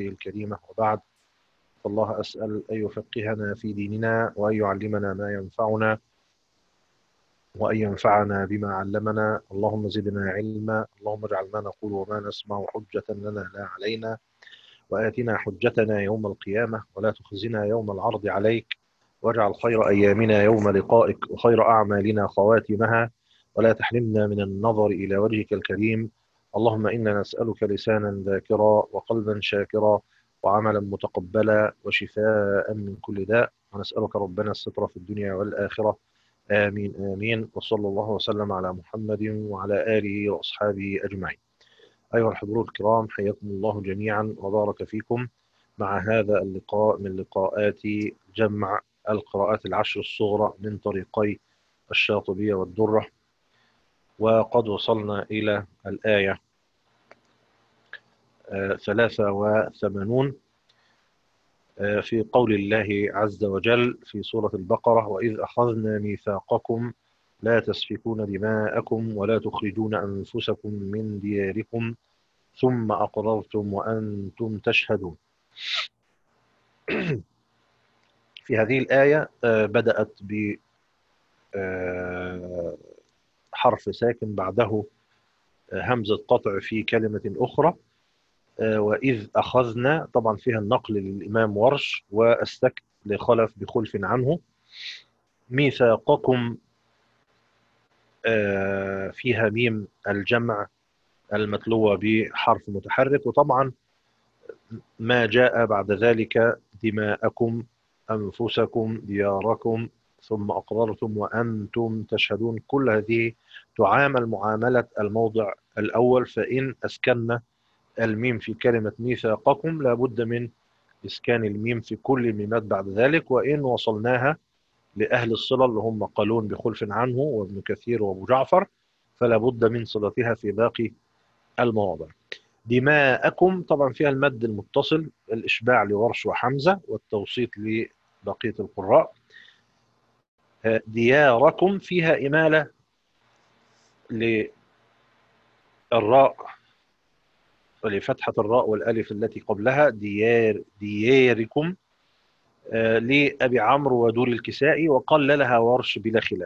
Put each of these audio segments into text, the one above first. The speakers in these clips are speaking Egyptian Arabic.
الكريمة وبعد فالله أسأل أن يفقهنا في ديننا وأن يعلمنا ما ينفعنا وأن ينفعنا بما علمنا اللهم زدنا علما اللهم اجعل ما نقول وما نسمع حجة لنا لا علينا وآتنا حجتنا يوم القيامة ولا تخزنا يوم العرض عليك واجعل خير أيامنا يوم لقائك وخير أعمالنا خواتمها ولا تحرمنا من النظر إلى وجهك الكريم اللهم إنا نسألك لسانا ذاكرا وقلبا شاكرا وعملا متقبلا وشفاء من كل داء ونسألك ربنا الستر في الدنيا والآخرة آمين آمين وصلى الله وسلم على محمد وعلى آله وأصحابه أجمعين أيها الحضور الكرام حياكم الله جميعا وبارك فيكم مع هذا اللقاء من لقاءات جمع القراءات العشر الصغرى من طريقي الشاطبية والدرة وقد وصلنا إلى الآية ثلاثة وثمانون في قول الله عز وجل في سورة البقرة وإذ أخذنا ميثاقكم لا تسفكون دماءكم ولا تخرجون أنفسكم من دياركم ثم أقررتم وأنتم تشهدون في هذه الآية بدأت ب حرف ساكن بعده همزة قطع في كلمة أخرى وإذ أخذنا طبعا فيها النقل للإمام ورش والسكت لخلف بخلف عنه ميثاقكم فيها ميم الجمع المتلوة بحرف متحرك وطبعا ما جاء بعد ذلك دماءكم أنفسكم دياركم ثم أقررتم وأنتم تشهدون كل هذه تعامل معاملة الموضع الأول فإن أسكننا الميم في كلمة ميثاقكم لابد من إسكان الميم في كل الميمات بعد ذلك وإن وصلناها لأهل الصلة اللي هم قالون بخلف عنه وابن كثير وابو جعفر فلا بد من صلتها في باقي المواضع دماءكم طبعا فيها المد المتصل الإشباع لورش وحمزة والتوسيط لبقية القراء دياركم فيها إمالة للراء لفتحة الراء والألف التي قبلها ديار دياركم آه لأبي عمرو ودور الكسائي وقللها ورش بلا خلاف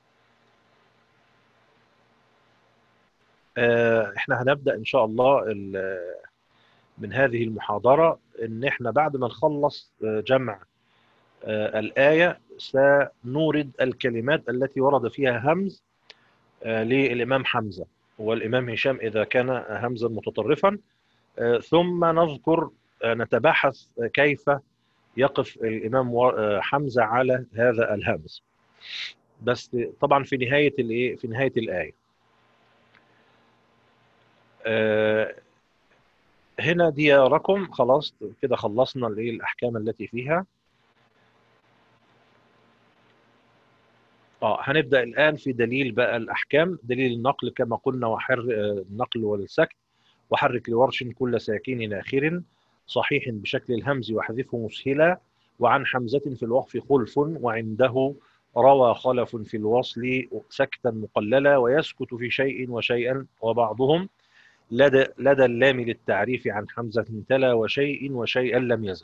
آه احنا هنبدأ إن شاء الله من هذه المحاضرة إن احنا بعد ما نخلص جمع آه الآية سنورد الكلمات التي ورد فيها همز للإمام حمزة والإمام هشام إذا كان همزا متطرفا ثم نذكر نتباحث كيف يقف الإمام حمزة على هذا الهمز بس طبعا في نهاية الإيه في نهاية الآية هنا دياركم خلاص كده خلصنا الأحكام التي فيها اه هنبدا الان في دليل بقى الاحكام دليل النقل كما قلنا وحر النقل والسكت وحرك لورش كل ساكن اخر صحيح بشكل الهمز وحذفه مسهلا وعن حمزه في الوقف خلف وعنده روى خلف في الوصل سكتا مقللا ويسكت في شيء وشيئا وبعضهم لدى لدى اللام للتعريف عن حمزه تلا وشيء وشيئا لم يزل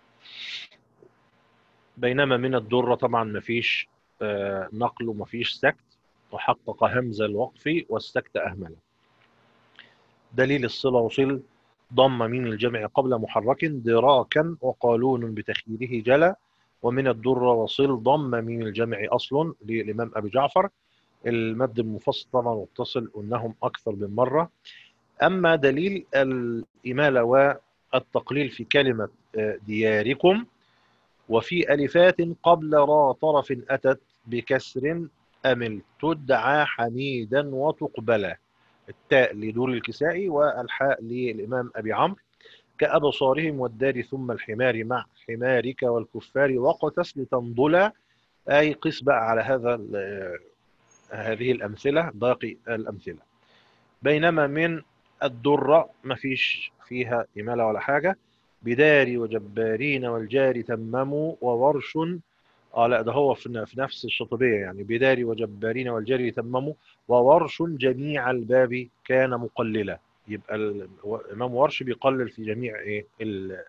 بينما من الدره طبعا ما فيش نقل ومفيش سكت وحقق همز الوقف والسكت أهمله دليل الصلة وصل ضم من الجمع قبل محرك دراكا وقالون بتخييره جلا ومن الدر وصل ضم من الجمع أصل للإمام أبي جعفر المد المفصل طبعا متصل أنهم أكثر من مرة أما دليل الإمالة والتقليل في كلمة دياركم وفي ألفات قبل را طرف أتت بكسر أمل تدعى حميدا وتقبلا التاء لدور الكسائي والحاء للإمام أبي عمرو كأبصارهم والدار ثم الحمار مع حمارك والكفار وقتس لتنضلا أي قس بقى على هذا هذه الأمثلة باقي الأمثلة بينما من الدرة ما فيش فيها إمالة ولا حاجة بدار وجبارين والجار تمموا وورش اه لا ده هو في نفس الشطبية يعني بدار وجبارين والجار تمموا وورش جميع الباب كان مقللا يبقى الامام ورش بيقلل في جميع ايه الباب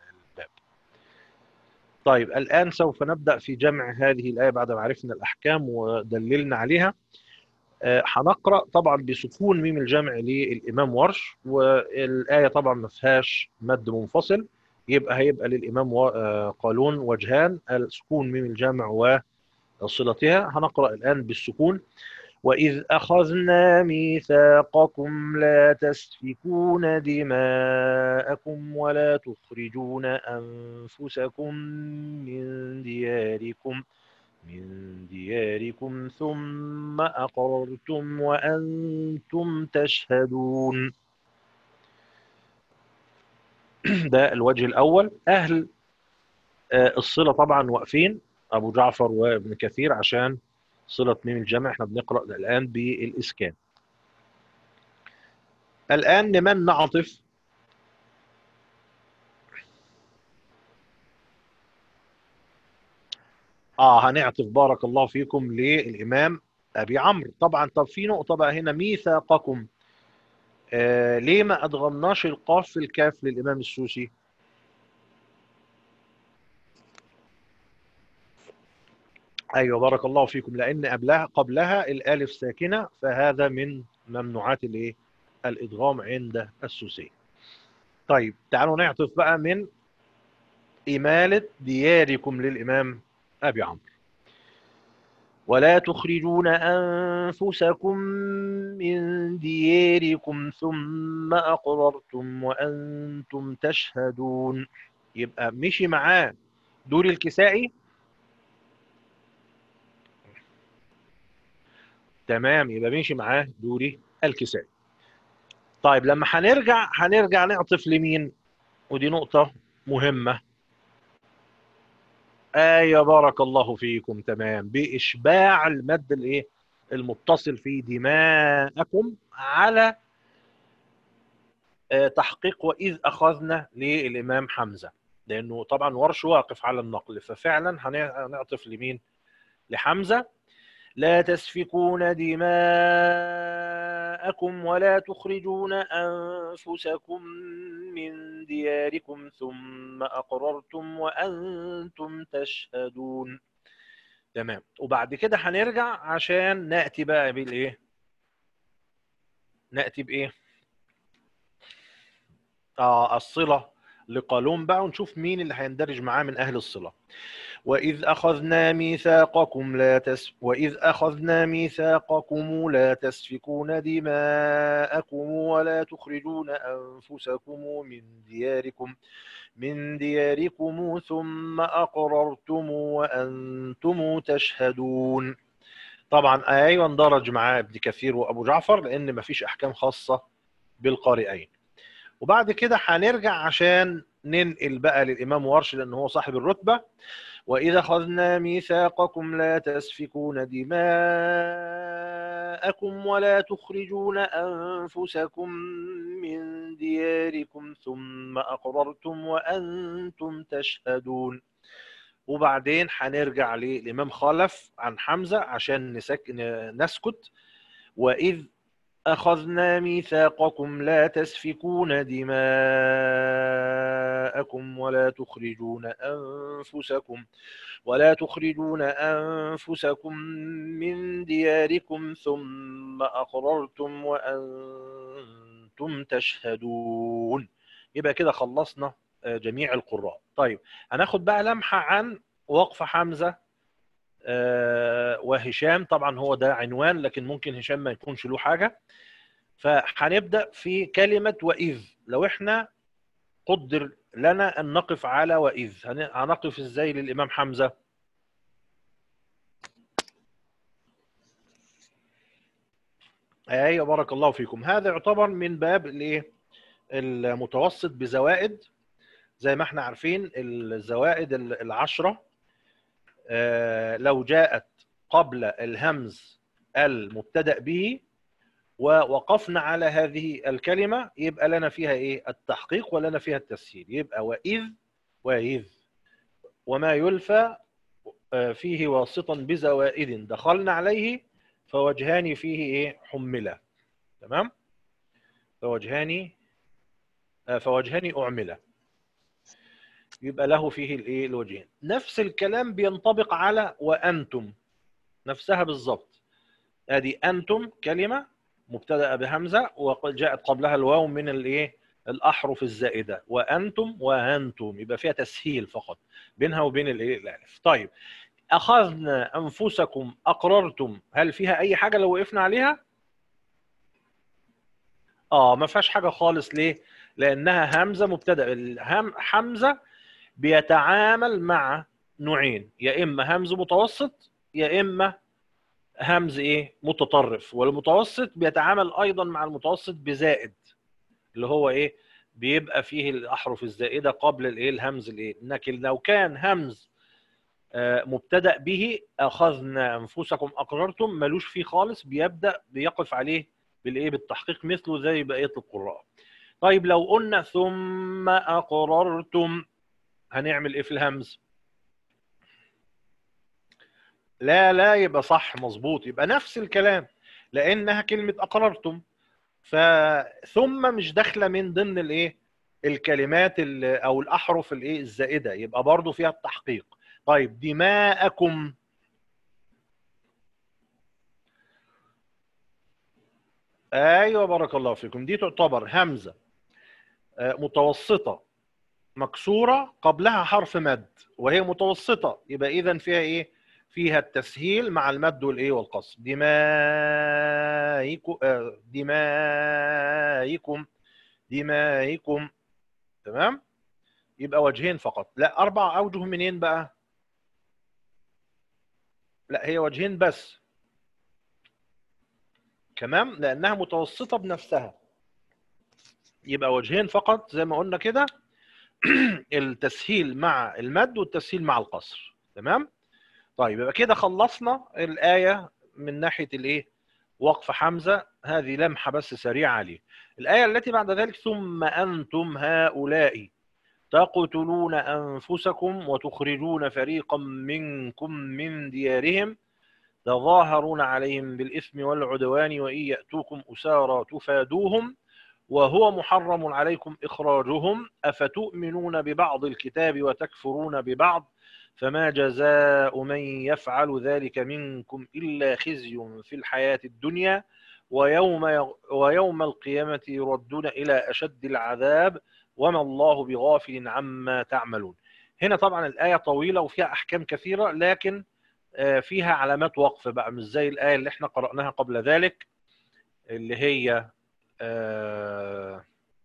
طيب الان سوف نبدا في جمع هذه الايه بعد ما عرفنا الاحكام ودللنا عليها هنقرا طبعا بسكون ميم الجمع للامام ورش والايه طبعا ما فيهاش مد منفصل يبقى هيبقى للامام قالون وجهان السكون ميم الجمع وصلتها هنقرا الان بالسكون وإذ أخذنا ميثاقكم لا تسفكون دماءكم ولا تخرجون أنفسكم من دياركم من دياركم ثم أقررتم وأنتم تشهدون ده الوجه الأول أهل الصلة طبعا واقفين أبو جعفر وابن كثير عشان صلة ميم الجمع احنا بنقرأ الآن بالإسكان الآن لمن نعطف اه هنعطف بارك الله فيكم للإمام أبي عمرو طبعا طب في نقطة بقى هنا ميثاقكم آه ليه ما أدغمناش القاف في الكاف للإمام السوسي ايوه بارك الله فيكم لان قبلها قبلها الالف ساكنه فهذا من ممنوعات الايه الادغام عند السوسي طيب تعالوا نعطف بقى من إمالة دياركم للإمام أبي عمرو ولا تخرجون أنفسكم من دياركم ثم أقررتم وأنتم تشهدون يبقى مشي معاه دور الكسائي تمام يبقى ماشي معاه دوري الكسائي طيب لما هنرجع هنرجع نعطف لمين ودي نقطة مهمة آية بارك الله فيكم تمام بإشباع المد الإيه المتصل في دماءكم على تحقيق وإذ أخذنا للإمام حمزة لأنه طبعا ورش واقف على النقل ففعلا هنعطف لمين لحمزة لا تسفكون دماءكم ولا تخرجون أنفسكم من دياركم ثم أقررتم وأنتم تشهدون تمام وبعد كده هنرجع عشان نأتي بقى بالإيه نأتي بإيه آه الصلة لقالون بقى ونشوف مين اللي هيندرج معاه من أهل الصلة وإذ أخذنا ميثاقكم لا تس وإذ أخذنا ميثاقكم لا تسفكون دماءكم ولا تخرجون أنفسكم من دياركم من دياركم ثم أقررتم وأنتم تشهدون طبعا أيوة اندرج معاه ابن كثير وأبو جعفر لأن مفيش أحكام خاصة بالقارئين وبعد كده هنرجع عشان ننقل بقى للإمام ورش لأن هو صاحب الرتبة وإذا أخذنا ميثاقكم لا تسفكون دماءكم ولا تخرجون أنفسكم من دياركم ثم أقررتم وأنتم تشهدون وبعدين هنرجع للإمام خلف عن حمزة عشان نسك... نسكت وإذ أخذنا ميثاقكم لا تسفكون دماءكم ولا تخرجون أنفسكم ولا تخرجون أنفسكم من دياركم ثم أقررتم وأنتم تشهدون يبقى كده خلصنا جميع القراء طيب هناخد بقى لمحة عن وقف حمزة وهشام طبعا هو ده عنوان لكن ممكن هشام ما يكونش له حاجه فهنبدا في كلمه واذ لو احنا قدر لنا ان نقف على واذ هنقف ازاي للامام حمزه ايوه بارك الله فيكم هذا يعتبر من باب الايه المتوسط بزوائد زي ما احنا عارفين الزوائد العشره لو جاءت قبل الهمز المبتدا به ووقفنا على هذه الكلمه يبقى لنا فيها ايه التحقيق ولنا فيها التسهيل يبقى واذ واذ وما يلفى فيه واسطا بزوائد دخلنا عليه فوجهان فيه ايه حملا تمام فوجهان آه، فوجهان أعملة يبقى له فيه الايه الوجهين نفس الكلام بينطبق على وأنتم نفسها بالظبط ادي أنتم كلمة مبتدأ بهمزة وجاءت قبلها الواو من الايه الأحرف الزائدة وأنتم وأنتم يبقى فيها تسهيل فقط بينها وبين الايه الألف طيب أخذنا أنفسكم أقررتم هل فيها أي حاجة لو وقفنا عليها؟ اه ما فيهاش حاجه خالص ليه لانها همزه مبتدا الهم حمزه بيتعامل مع نوعين يا اما همز متوسط يا اما همز ايه متطرف والمتوسط بيتعامل ايضا مع المتوسط بزائد اللي هو ايه بيبقى فيه الاحرف الزائده قبل الايه الهمز الايه لكن لو كان همز آه، مبتدا به اخذنا انفسكم اقررتم ملوش فيه خالص بيبدا بيقف عليه بالايه بالتحقيق مثله زي بقيه القراء طيب لو قلنا ثم اقررتم هنعمل ايه في الهمز لا لا يبقى صح مظبوط يبقى نفس الكلام لانها كلمه اقررتم فثم مش داخله من ضمن الايه الكلمات ال- او الاحرف الايه الزائده يبقى برضو فيها التحقيق طيب دماءكم ايوه بارك الله فيكم دي تعتبر همزه آه، متوسطه مكسوره قبلها حرف مد وهي متوسطه يبقى اذا فيها ايه فيها التسهيل مع المد والايه والقصر دمائكم آه، دمائكم دمائكم تمام يبقى وجهين فقط لا اربع اوجه منين بقى لا هي وجهين بس تمام لانها متوسطه بنفسها يبقى وجهين فقط زي ما قلنا كده التسهيل مع المد والتسهيل مع القصر تمام طيب يبقى كده خلصنا الايه من ناحيه الايه وقف حمزه هذه لمحه بس سريعه عليه الايه التي بعد ذلك ثم انتم هؤلاء تقتلون انفسكم وتخرجون فريقا منكم من ديارهم تظاهرون عليهم بالإثم والعدوان وإن يأتوكم أسارى تفادوهم وهو محرم عليكم إخراجهم أفتؤمنون ببعض الكتاب وتكفرون ببعض فما جزاء من يفعل ذلك منكم إلا خزي في الحياة الدنيا ويوم ويوم القيامة يردون إلى أشد العذاب وما الله بغافل عما تعملون هنا طبعا الآية طويلة وفيها أحكام كثيرة لكن آه، فيها علامات وقف بقى مش زي الآية اللي احنا قرأناها قبل ذلك اللي هي آه،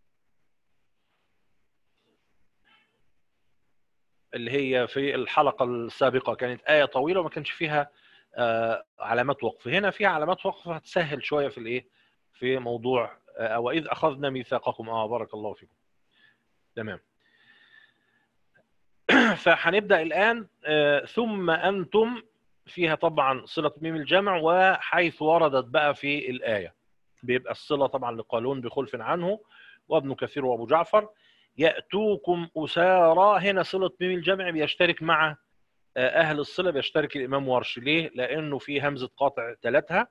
اللي هي في الحلقة السابقة كانت آية طويلة وما كانش فيها آه، علامات وقف هنا فيها علامات وقف هتسهل شوية في الإيه في موضوع آه، وإذ أخذنا ميثاقكم آه بارك الله فيكم تمام فهنبدأ الآن آه، ثم أنتم فيها طبعا صلة ميم الجمع وحيث وردت بقى في الآية بيبقى الصلة طبعا لقالون بخلف عنه وابن كثير وابو جعفر يأتوكم أسارى هنا صلة ميم الجمع بيشترك مع آه، أهل الصلة بيشترك الإمام ورش ليه؟ لأنه في همزة قاطع تلاتها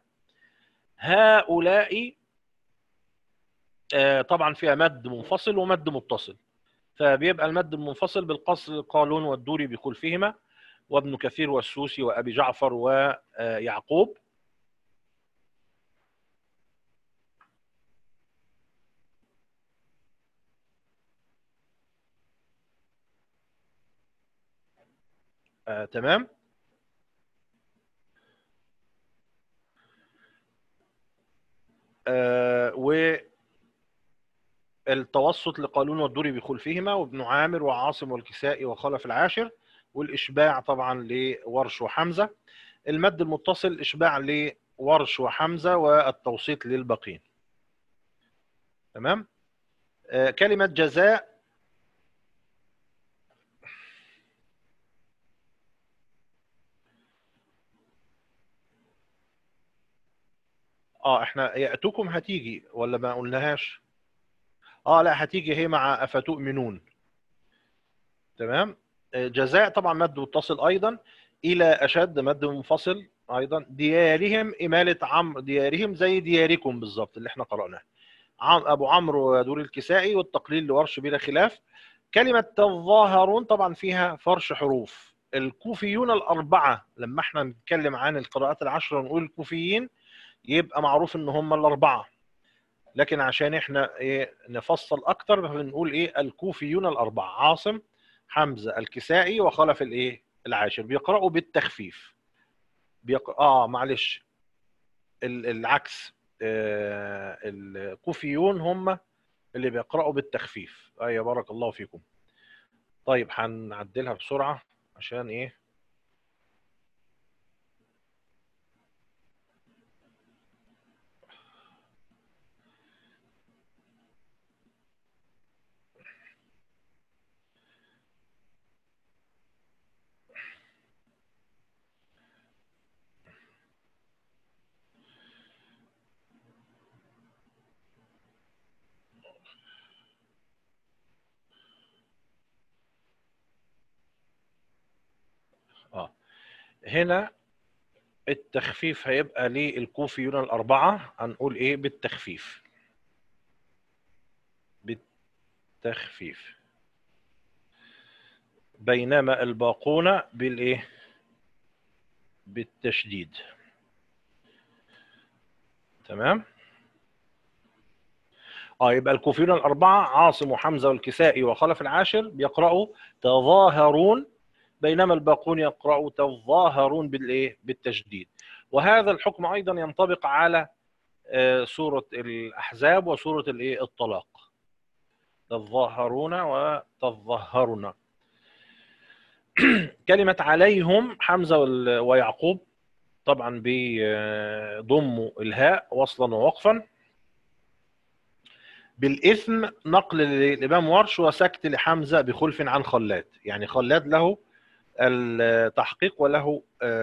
هؤلاء آه، طبعا فيها مد منفصل ومد متصل فبيبقى المد المنفصل بالقصر قالون والدوري بخلفهما وابن كثير والسوسي وأبي جعفر ويعقوب آه، تمام آه، والتوسط لقالون والدوري بخلفهما وابن عامر وعاصم والكسائي وخلف العاشر والإشباع طبعا لورش وحمزة المد المتصل إشباع لورش وحمزة والتوسيط للباقين تمام آه، كلمة جزاء اه احنا يأتوكم هتيجي ولا ما قلناهاش اه لا هتيجي هي مع افتؤمنون تمام آه، جزاء طبعا مد متصل ايضا الى اشد مد منفصل ايضا ديارهم اماله عمرو ديارهم زي دياركم بالظبط اللي احنا قرأناه عم ابو عمرو ودور الكسائي والتقليل لورش بلا خلاف كلمه تظاهرون طبعا فيها فرش حروف الكوفيون الاربعه لما احنا نتكلم عن القراءات العشره ونقول الكوفيين يبقى معروف ان هم الاربعه لكن عشان احنا ايه نفصل اكتر بنقول ايه الكوفيون الاربعه عاصم حمزه الكسائي وخلف الايه العاشر بيقراوا بالتخفيف بيق... اه معلش ال- العكس آه الكوفيون هم اللي بيقراوا بالتخفيف ايوه بارك الله فيكم طيب هنعدلها بسرعه عشان ايه اه هنا التخفيف هيبقى للكوفيون الأربعة هنقول إيه بالتخفيف بالتخفيف بينما الباقون بالإيه بالتشديد تمام اه يبقى الكوفيون الأربعة عاصم وحمزة والكسائي وخلف العاشر بيقرأوا تظاهرون بينما الباقون يقرأوا تظاهرون بالايه بالتشديد وهذا الحكم ايضا ينطبق على سورة الأحزاب وسورة الايه الطلاق تظاهرون وتظهرون كلمة عليهم حمزة ويعقوب طبعا بيضموا الهاء وصلا ووقفا بالإثم نقل للإمام ورش وسكت لحمزة بخلف عن خلاد يعني خلاد له التحقيق وله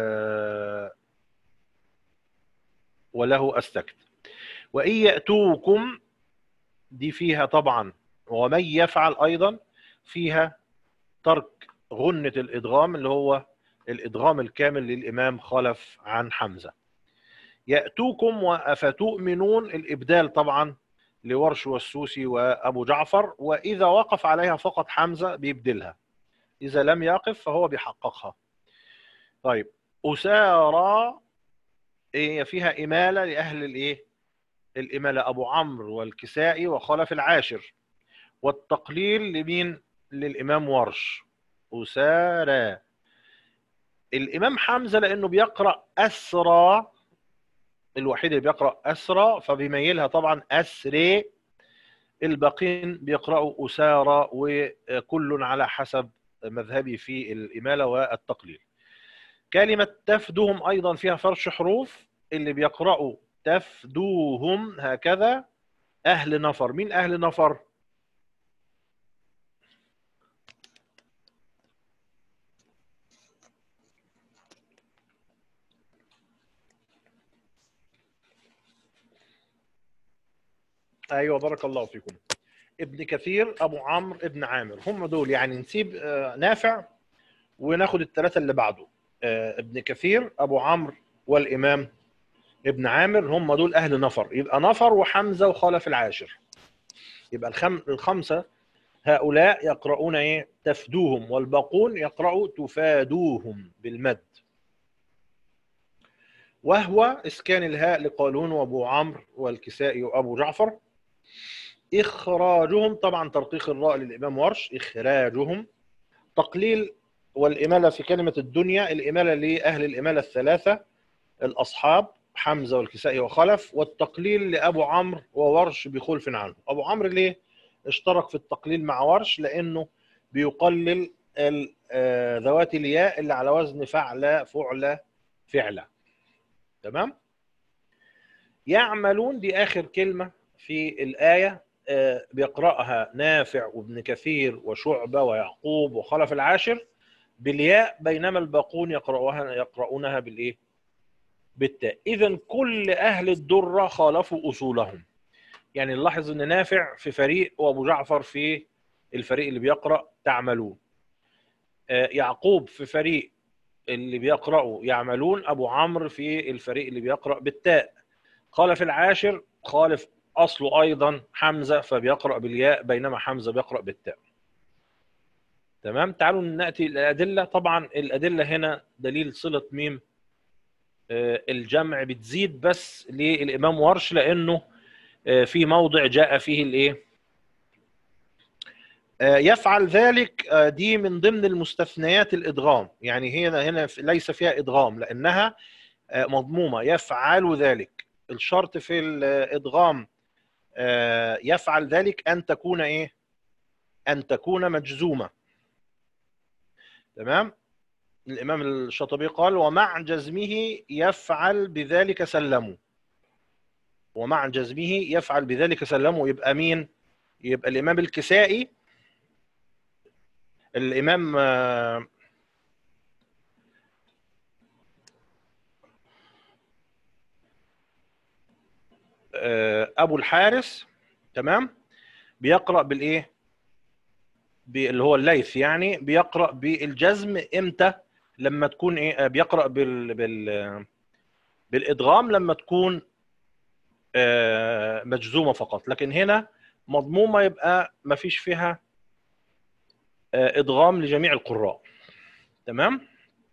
وله السكت وإن يأتوكم دي فيها طبعا ومن يفعل أيضا فيها ترك غنة الإدغام اللي هو الإدغام الكامل للإمام خلف عن حمزة يأتوكم وأفتؤمنون الإبدال طبعا لورش والسوسي وأبو جعفر وإذا وقف عليها فقط حمزة بيبدلها إذا لم يقف فهو بيحققها طيب أسارى هي فيها إمالة لأهل الإيه؟ الإمالة أبو عمرو والكسائي وخلف العاشر والتقليل لمين؟ للإمام ورش أسارى الإمام حمزة لأنه بيقرأ أسرى الوحيد اللي بيقرأ أسرى فبيميلها طبعا أسري الباقين بيقرأوا أسارى وكل على حسب مذهبي في الإمالة والتقليل كلمة تفدوهم أيضا فيها فرش حروف اللي بيقرأوا تفدوهم هكذا أهل نفر مين أهل نفر؟ ايوه بارك الله فيكم ابن كثير ابو عمرو ابن عامر هم دول يعني نسيب نافع وناخد الثلاثه اللي بعده ابن كثير ابو عمرو والامام ابن عامر هم دول اهل نفر يبقى نفر وحمزه وخلف العاشر يبقى الخم... الخمسه هؤلاء يقرؤون ايه تفدوهم والباقون يقرأوا تفادوهم بالمد وهو اسكان الهاء لقالون وابو عمرو والكسائي وابو جعفر إخراجهم طبعا ترقيق الراء للإمام ورش إخراجهم تقليل والإمالة في كلمة الدنيا الإمالة لأهل الإمالة الثلاثة الأصحاب حمزة والكسائي وخلف والتقليل لأبو عمرو وورش بخلف عنه أبو عمرو ليه اشترك في التقليل مع ورش لأنه بيقلل ذوات الياء اللي على وزن فعل فعل فعلة تمام يعملون دي آخر كلمة في الآية بيقرأها نافع وابن كثير وشعبة ويعقوب وخلف العاشر بالياء بينما الباقون يقرأوها يقرؤونها بالإيه؟ بالتاء إذا كل أهل الدرة خالفوا أصولهم يعني نلاحظ أن نافع في فريق وأبو جعفر في الفريق اللي بيقرأ تعملون يعقوب في فريق اللي بيقرأوا يعملون أبو عمرو في الفريق اللي بيقرأ بالتاء خالف العاشر خالف أصله أيضا حمزة فبيقرأ بالياء بينما حمزة بيقرأ بالتاء تمام تعالوا نأتي الأدلة طبعا الأدلة هنا دليل صلة ميم آه، الجمع بتزيد بس للإمام ورش لأنه آه، في موضع جاء فيه الإيه آه، يفعل ذلك آه، دي من ضمن المستثنيات الادغام يعني هنا هنا ليس فيها ادغام لانها آه، مضمومه يفعل ذلك الشرط في الادغام يفعل ذلك ان تكون ايه ان تكون مجزومه تمام الامام الشاطبي قال ومع جزمه يفعل بذلك سلموا ومع جزمه يفعل بذلك سلموا يبقى مين يبقى الامام الكسائي الامام آه، آه، ابو الحارث تمام بيقرا بالايه اللي هو الليث يعني بيقرا بالجزم امتى لما تكون ايه آه، بيقرا بال بال بالادغام لما تكون مجزومه فقط لكن هنا مضمومه يبقى ما فيش فيها ادغام لجميع القراء تمام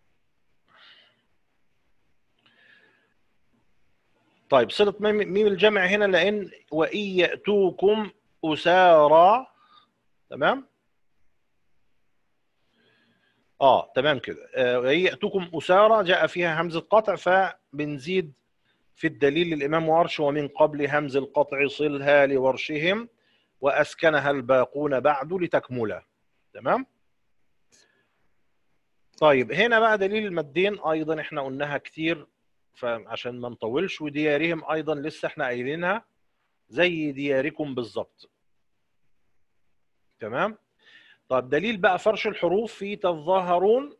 طيب صلة ميم الجمع هنا لأن وإن يأتوكم أسارى تمام اه تمام كده آه، وإن يأتوكم أسارى جاء فيها همزة قطع فبنزيد في الدليل للإمام ورش ومن قبل همز القطع صلها لورشهم وأسكنها الباقون بعد لتكمله تمام طيب هنا بقى دليل المادين ايضا احنا قلناها كتير فعشان ما نطولش وديارهم ايضا لسه احنا قايلينها زي دياركم بالظبط تمام طب دليل بقى فرش الحروف في تظاهرون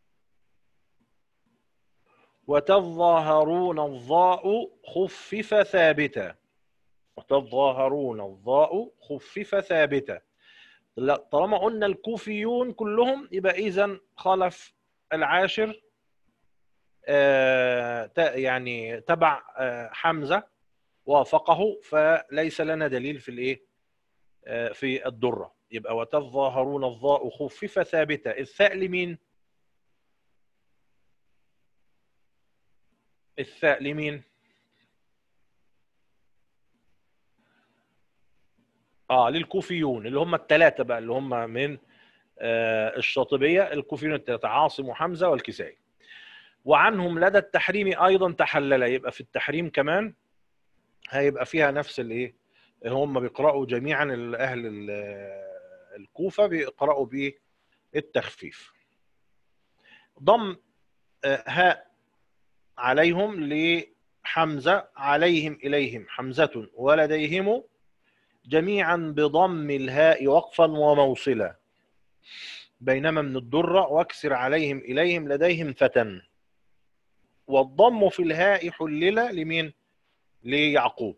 وتظاهرون الضاء خفف ثابتا وتظاهرون الضاء خفف ثابتا لا طالما قلنا الكوفيون كلهم يبقى اذا خلف العاشر آه يعني تبع آه حمزه وافقه فليس لنا دليل في الايه آه في الدره يبقى وتظاهرون الضاء خفف ثابته الثاء لمين الثاء لمين اه للكوفيون اللي هم الثلاثه بقى اللي هم من آه الشاطبيه الكوفيون الثلاثه عاصم وحمزه والكسائي وعنهم لدى التحريم ايضا تحلل يبقى في التحريم كمان هيبقى فيها نفس الايه هم بيقراوا جميعا اهل الكوفه بيقراوا بالتخفيف ضم آه، هاء عليهم لحمزه عليهم اليهم حمزه ولديهم جميعا بضم الهاء وقفا وموصلا بينما من الدرة واكسر عليهم إليهم لديهم فتن والضم في الهاء حلل لمين ليعقوب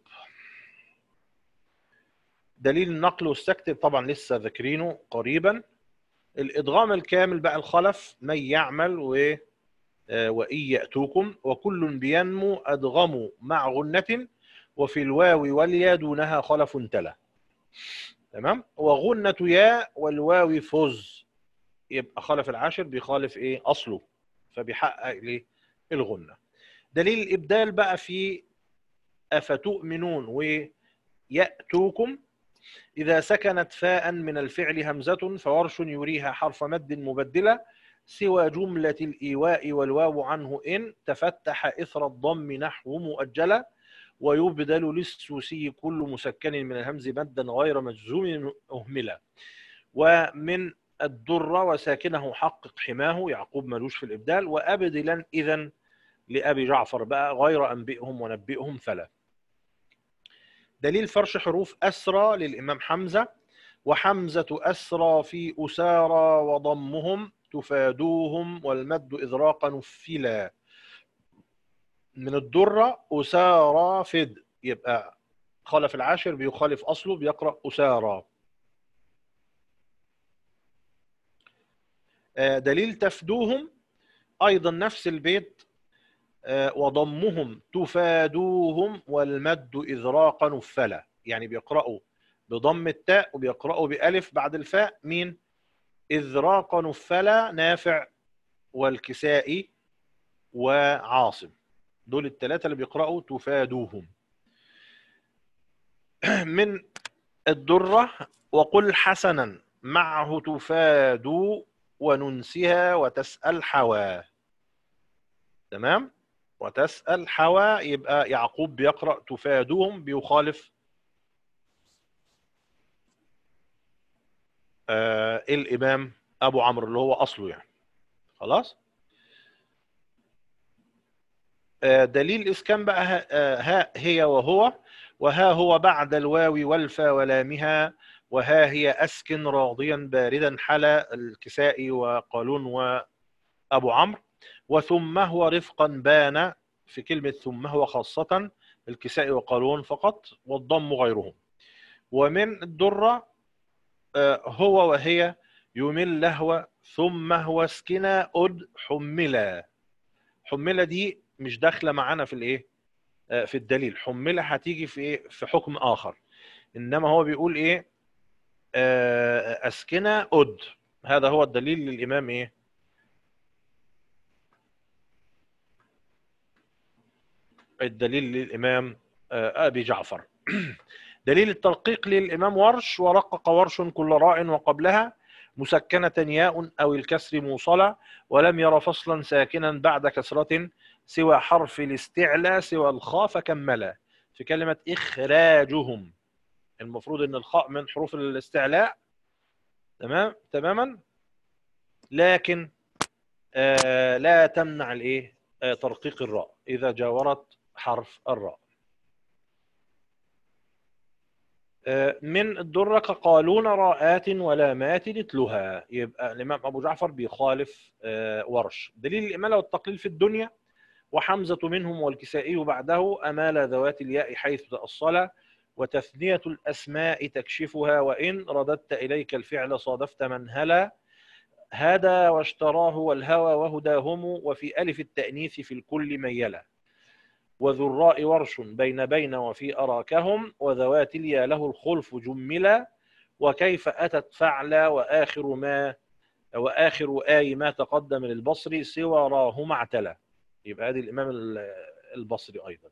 دليل النقل والسكت طبعا لسه ذاكرينه قريبا الادغام الكامل بقى الخلف من يعمل و آه، وإن يأتوكم وكل بينمو أدغموا مع غنة وفي الواو واليا دونها خلف تلا تمام وغنة يا والواو فز يبقى خلف العاشر بيخالف ايه اصله فبيحقق ليه الغنة دليل الابدال بقى في افتؤمنون ويأتوكم إذا سكنت فاء من الفعل همزة فورش يريها حرف مد مبدلة سوى جملة الإيواء والواو عنه إن تفتح إثر الضم نحو مؤجلة ويبدل للسوسي كل مسكن من الهمز مدا غير مجزوم أهملا ومن الدرة وساكنه حقق حماه يعقوب ملوش في الإبدال وأبدلا إذا لأبي جعفر بقى غير أنبئهم ونبئهم فلا دليل فرش حروف أسرى للإمام حمزة وحمزة أسرى في أسارى وضمهم تفادوهم والمد إذراقا نفلا من الدرة أسارى فد يبقى خلف العاشر بيخالف أصله بيقرأ أسارى آه، دليل تفدوهم أيضا نفس البيت آه، وضمهم تفادوهم والمد إذراقا نفلا يعني بيقرأوا بضم التاء وبيقرأوا بألف بعد الفاء مين إذ راق نفلا نافع والكسائي وعاصم دول الثلاثة اللي بيقرأوا تفادوهم من الدرة وقل حسنا معه تفاد وننسها وتسأل حوا تمام وتسأل حوا يبقى يعقوب بيقرأ تفادوهم بيخالف آه الإمام أبو عمرو اللي هو أصله يعني خلاص آه دليل إسكان بقى ها, آه ها هي وهو وها هو بعد الواو والفا ولامها وها هي أسكن راضيا باردا حلا الكسائي وقالون وأبو عمرو وثم هو رفقا بان في كلمة ثم هو خاصة الكسائي وقالون فقط والضم غيرهم ومن الدرة هو وهي يمل لهو ثم هو اسكنا أد حملا حملا دي مش داخلة معانا في الايه في الدليل حملة هتيجي في ايه في حكم آخر إنما هو بيقول ايه أسكنا أد هذا هو الدليل للإمام ايه الدليل للإمام أبي جعفر دليل الترقيق للإمام ورش ورقق ورش كل راء وقبلها مسكنة ياء أو الكسر موصلة ولم ير فصلا ساكنا بعد كسرة سوى حرف الاستعلاء سوى الخاء فكملا في كلمة إخراجهم المفروض أن الخاء من حروف الاستعلاء تمام تماما لكن آه لا تمنع الايه آه ترقيق الراء إذا جاورت حرف الراء من الدرة قالون راءات ولامات مثلها يبقى الإمام أبو جعفر بيخالف ورش دليل الإمالة والتقليل في الدنيا وحمزة منهم والكسائي بعده أمال ذوات الياء حيث تأصل وتثنية الأسماء تكشفها وإن رددت إليك الفعل صادفت من هلا هدى واشتراه والهوى وهداهم وفي ألف التأنيث في الكل ميلا وذو الراء ورش بين بين وفي أراكهم وذوات اليا له الخلف جملا وكيف أتت فعلا وآخر ما وآخر آي ما تقدم للبصري سوى راهما اعتلى يبقى هذه الإمام البصري أيضا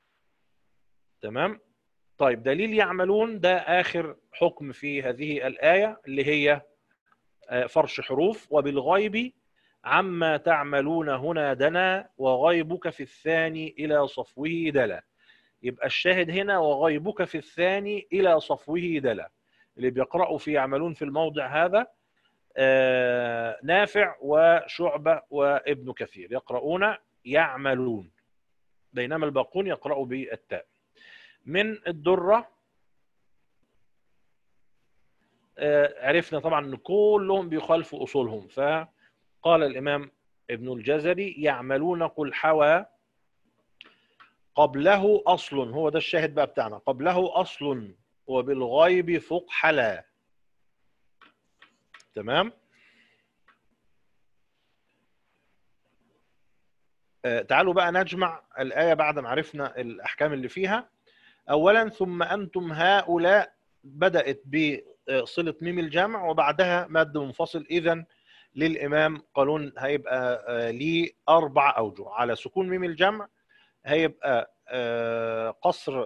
تمام طيب دليل يعملون ده آخر حكم في هذه الآية اللي هي فرش حروف وبالغيب عما تعملون هنا دنا وغيبك في الثاني إلى صفوه دلا يبقى الشاهد هنا وغيبك في الثاني إلى صفوه دلا اللي بيقرأوا في يعملون في الموضع هذا نافع وشعبة وابن كثير يقرؤون يعملون بينما الباقون يقرأوا بالتاء من الدرة عرفنا طبعا ان كلهم بيخالفوا اصولهم فقال الامام ابن الجزري يعملون قل حوى قبله اصل هو ده الشاهد بقى بتاعنا قبله اصل وبالغيب فوق حلا تمام تعالوا بقى نجمع الآية بعد ما عرفنا الأحكام اللي فيها أولا ثم أنتم هؤلاء بدأت بصلة ميم الجمع وبعدها مد منفصل إذا للإمام قالون هيبقى ليه أربع أوجه على سكون ميم الجمع هيبقى قصر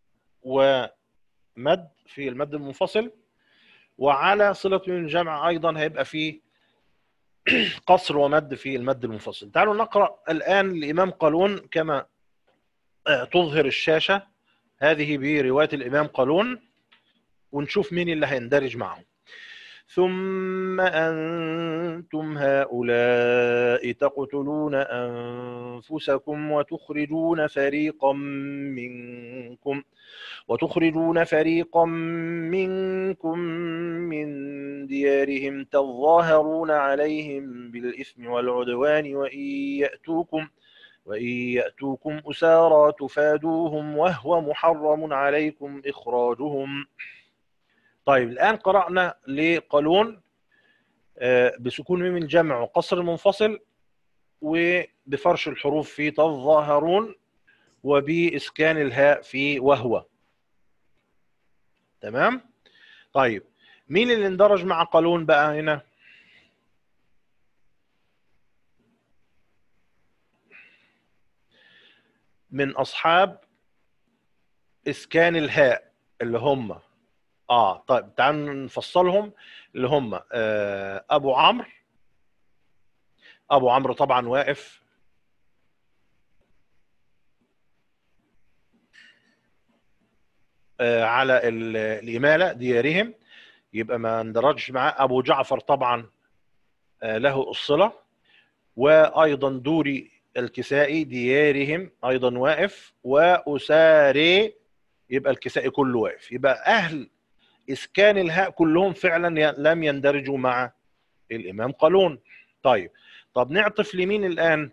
ومد في المد المنفصل وعلى صلة ميم الجمع أيضا هيبقى فيه قصر ومد في المد المنفصل تعالوا نقرأ الآن الإمام قالون كما تظهر الشاشة هذه برواية الإمام قالون ونشوف مين اللي هيندرج معه ثم أنتم هؤلاء تقتلون أنفسكم وتخرجون فريقا منكم وتخرجون فريقا منكم من ديارهم تظاهرون عليهم بالإثم والعدوان وإن يأتوكم وإن يأتوكم أسارى تفادوهم وهو محرم عليكم إخراجهم طيب الآن قرأنا لقالون بسكون ميم الجمع وقصر المنفصل وبفرش الحروف في تظاهرون وبإسكان الهاء في وهو تمام طيب مين اللي اندرج مع قالون بقى هنا من اصحاب اسكان الهاء اللي هم اه طيب تعالوا نفصلهم اللي هم آه ابو عمرو ابو عمرو طبعا واقف آه على ال- الاماله ديارهم يبقى ما اندرجش معاه ابو جعفر طبعا آه له الصله وايضا دوري الكسائي ديارهم ايضا واقف واساري يبقى الكسائي كله واقف يبقى اهل اسكان الهاء كلهم فعلا ي- لم يندرجوا مع الامام قالون طيب طب نعطف لمين الان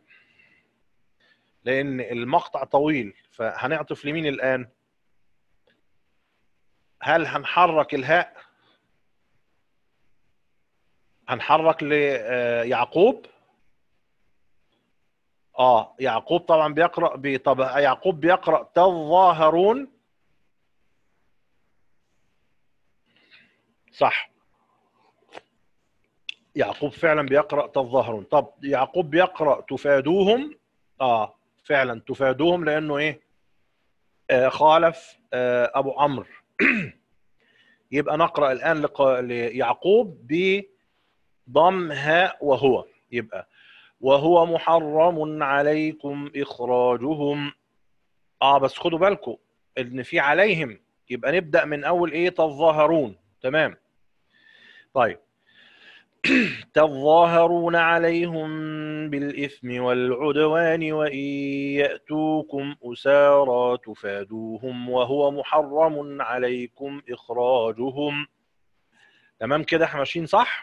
لان المقطع طويل فهنعطف لمين الان هل هنحرك الهاء هنحرك ليعقوب اه يعقوب طبعا بيقرا بي طب يعقوب بيقرا تظاهرون صح يعقوب فعلا بيقرا تظاهرون طب يعقوب بيقرا تفادوهم اه فعلا تفادوهم لانه ايه آه خالف آه ابو عمرو يبقى نقرا الان لق- ليعقوب بضم هاء وهو يبقى وهو محرم عليكم اخراجهم اه بس خدوا بالكم ان في عليهم يبقى نبدا من اول ايه تظاهرون تمام طيب تظاهرون عليهم بالإثم والعدوان وإن يأتوكم أسارى تفادوهم وهو محرم عليكم إخراجهم تمام كده احنا ماشيين صح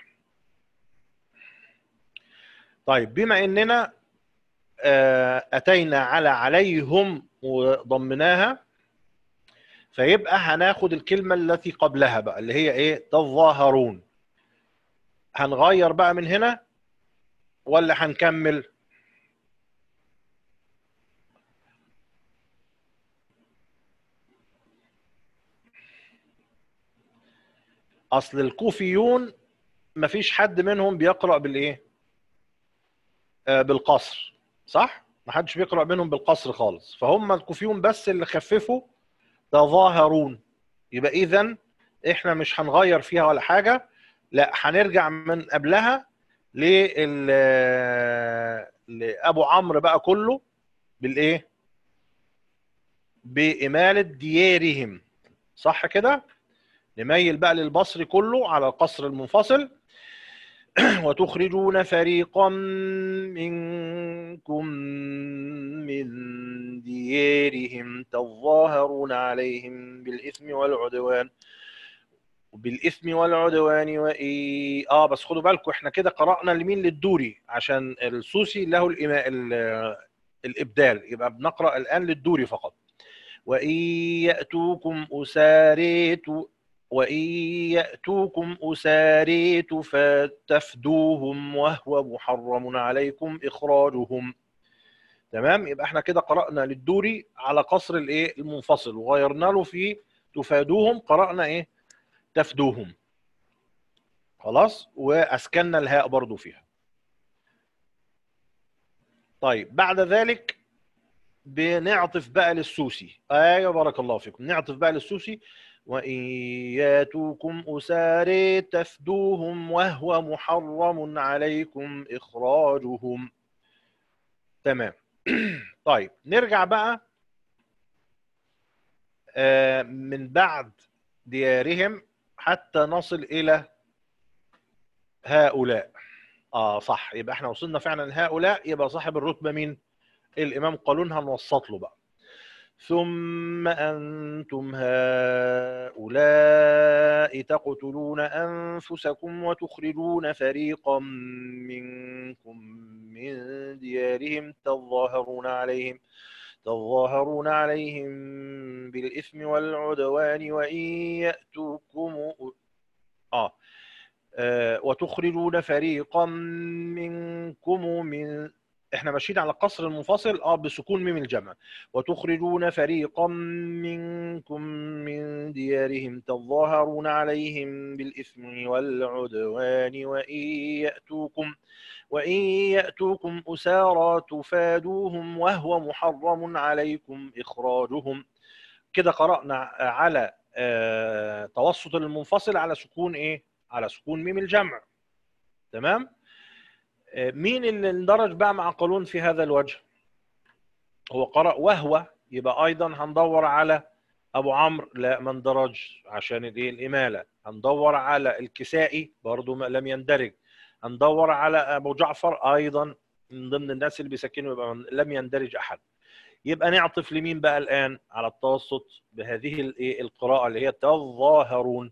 طيب بما اننا آه، اتينا على عليهم وضمناها فيبقى هناخد الكلمة التي قبلها بقى اللي هي ايه تظاهرون هنغير بقى من هنا ولا هنكمل اصل الكوفيون مفيش حد منهم بيقرأ بالايه آه بالقصر صح محدش بيقرأ منهم بالقصر خالص فهم الكوفيون بس اللي خففوا تظاهرون يبقى اذا احنا مش هنغير فيها ولا حاجه لا هنرجع من قبلها لل لابو عمرو بقى كله بالايه بإمالة ديارهم صح كده نميل بقى للبصري كله على القصر المنفصل وتخرجون فريقا منكم من ديارهم تظاهرون عليهم بالإثم والعدوان بالإثم والعدوان وإي اه بس خدوا بالكم احنا كده قرأنا لمين للدوري عشان السوسي له الإماء ال- الإبدال يبقى بنقرأ الآن للدوري فقط وإن يأتوكم أساري وإن يأتوكم أساري فتفدوهم وهو محرم عليكم إخراجهم تمام يبقى احنا كده قرأنا للدوري على قصر الايه المنفصل وغيرنا له في تفادوهم قرأنا ايه تفدوهم خلاص واسكننا الهاء برضو فيها طيب بعد ذلك بنعطف بقى للسوسي ايوه بارك الله فيكم نعطف بقى للسوسي وإن ياتوكم أساري تفدوهم وهو محرم عليكم إخراجهم تمام طيب نرجع بقى آه، من بعد ديارهم حتى نصل إلى هؤلاء اه صح يبقى احنا وصلنا فعلا هؤلاء يبقى صاحب الرتبة مين الإمام قالون هنوسط له بقى ثم أنتم هؤلاء تقتلون أنفسكم وتخرجون فريقا منكم من ديارهم تظاهرون عليهم تظاهرون عليهم بالإثم والعدوان وإن يأتوكم آه آه، وتخرجون فريقا منكم من احنا ماشيين على القصر المنفصل اه بسكون ميم الجمع وتخرجون فريقا منكم من ديارهم تظاهرون عليهم بالإثم والعدوان وإن يأتوكم وإن يأتوكم أسارى تفادوهم وهو محرم عليكم إخراجهم كده قرأنا على آه توسط المنفصل على سكون إيه؟ على سكون ميم الجمع تمام؟ مين اللي اندرج بقى مع قانون في هذا الوجه هو قرأ وهو يبقى أيضا هندور على أبو عمرو لا ما اندرج عشان الايه الإمالة هندور على الكسائي برضو ما لم يندرج هندور على أبو جعفر أيضا من ضمن الناس اللي بيسكنوا يبقى لم يندرج أحد يبقى نعطف لمين بقى الآن على التوسط بهذه الايه القراءة اللي هي تظاهرون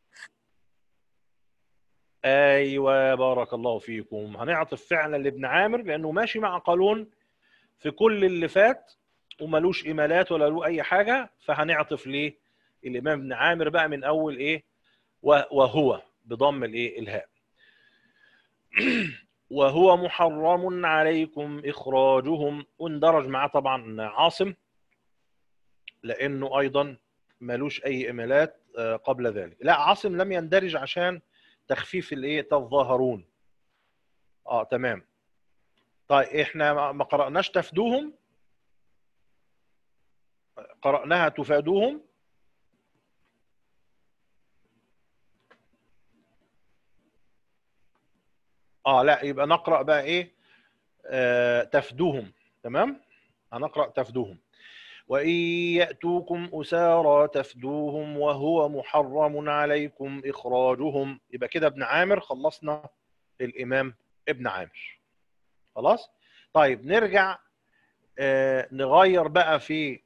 ايوه بارك الله فيكم هنعطف فعلا لابن عامر لانه ماشي مع قانون في كل اللي فات وملوش ايميلات ولا له اي حاجه فهنعطف ليه الامام ابن عامر بقى من اول ايه وهو بضم الايه الهاء وهو محرم عليكم اخراجهم واندرج معاه طبعا عاصم لانه ايضا ملوش اي ايميلات قبل ذلك لا عاصم لم يندرج عشان تخفيف الايه تظاهرون اه تمام طيب احنا ما قراناش تفدوهم قراناها تفادوهم اه لا يبقى نقرا بقى ايه آه تفدوهم تمام هنقرا تفدوهم وإن يأتوكم أسارى تفدوهم وهو محرم عليكم إخراجهم يبقى كده ابن عامر خلصنا الإمام ابن عامر خلاص طيب نرجع آه نغير بقى في